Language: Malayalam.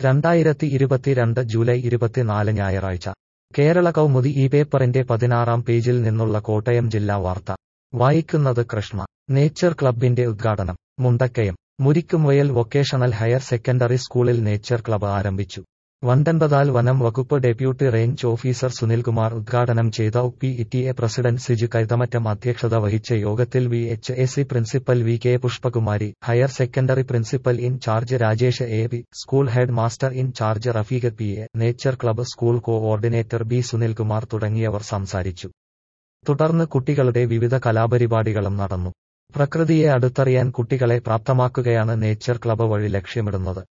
രണ്ടായിരത്തി ഇരുപത്തിരണ്ട് ജൂലൈ ഇരുപത്തിനാല് ഞായറാഴ്ച കേരള കൗമുദി ഈ പേപ്പറിന്റെ പതിനാറാം പേജിൽ നിന്നുള്ള കോട്ടയം ജില്ലാ വാർത്ത വായിക്കുന്നത് കൃഷ്ണ നേച്ചർ ക്ലബിന്റെ ഉദ്ഘാടനം Mundakkayam Murikkumvayal vocational higher secondary സ്കൂളിൽ നേച്ചർ ക്ലബ്ബ് ആരംഭിച്ചു വണ്ടൻപതാൽ വനം വകുപ്പ് ഡെപ്യൂട്ടി റേഞ്ച് ഓഫീസർ സുനിൽകുമാർ ഉദ്ഘാടനം ചെയ്ത P T A president Siju Kaithamattam അധ്യക്ഷത വഹിച്ച യോഗത്തിൽ V H S C principal V K Pushpakumari higher secondary principal in charge Rajesh A B school head master in charge Rafeeq P A nature club school coordinator B Sunilkumar തുടങ്ങിയവർ സംസാരിച്ചു തുടർന്ന് കുട്ടികളുടെ വിവിധ കലാപരിപാടികളും നടന്നു പ്രകൃതിയെ അടുത്തറിയാൻ കുട്ടികളെ പ്രാപ്തമാക്കുകയാണ് നേച്ചർ ക്ലബ്ബ് വഴി ലക്ഷ്യമിടുന്നത്